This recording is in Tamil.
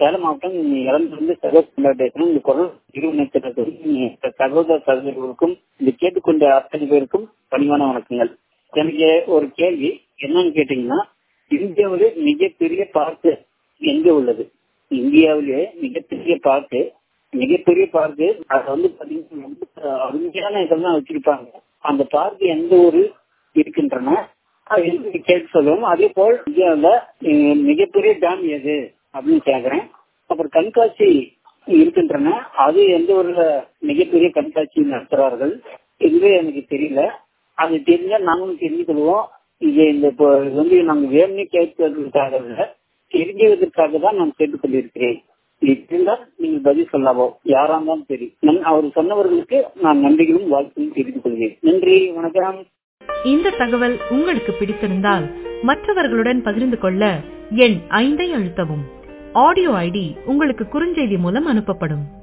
சேலம் மாவட்டம் இறந்திருந்து சகோதர பேசுகிறேன் இந்த குரல் இருவனத்திற்கு சகோதர சகோதரர்களுக்கும் இது கேட்டுக்கொண்ட அத்தனை பேருக்கும் பணிவான வணக்கங்கள் எனக்கு ஒரு கேள்வி என்னன்னு கேட்டீங்கன்னா இந்தியாவிலே மிகப்பெரிய பார்க்கு எங்க உள்ளது இந்தியாவிலே மிகப்பெரிய பார்க்கு மிகப்பெரிய பார்க்கு அது வந்து பாத்தீங்கன்னா ரொம்ப அருமையான இதெல்லாம் வச்சிருப்பாங்க அந்த பார்க் எந்த ஊரு இருக்கின்றன அது எந்த கேட்டு சொல்லுவோம் அதே போல் இந்தியாவில் மிகப்பெரிய டேம் எது அப்படின்னு கேக்குறேன் அப்புறம் கண்காட்சி இருக்கின்றன அது எந்த ஒரு மிகப்பெரிய கண்காட்சி நடத்துறார்கள் இதுவே எனக்கு தெரியல அது தெரிஞ்சா நாங்களும் தெரிஞ்சு கொள்வோம் இது இந்த வந்து நாங்க வேணும்னே கேட்கறதுக்காக இல்லை தெரிஞ்சதற்காக தான் நான் கேட்டுக்கொண்டிருக்கிறேன் இருந்தால் நீங்கள் பதில் சொல்லவோ யாரா இருந்தாலும் சரி அவர் சொன்னவர்களுக்கு நான் நன்றிகளும் வாழ்க்கையும் தெரிந்து கொள்கிறேன் நன்றி வணக்கம் இந்த தகவல் உங்களுக்கு பிடித்திருந்தால் மற்றவர்களுடன் பகிர்ந்து கொள்ள எண் ஐந்தை அழுத்தவும் ஆடியோ ஐடி உங்களுக்கு குறுஞ்செய்தி மூலம் அனுப்பப்படும்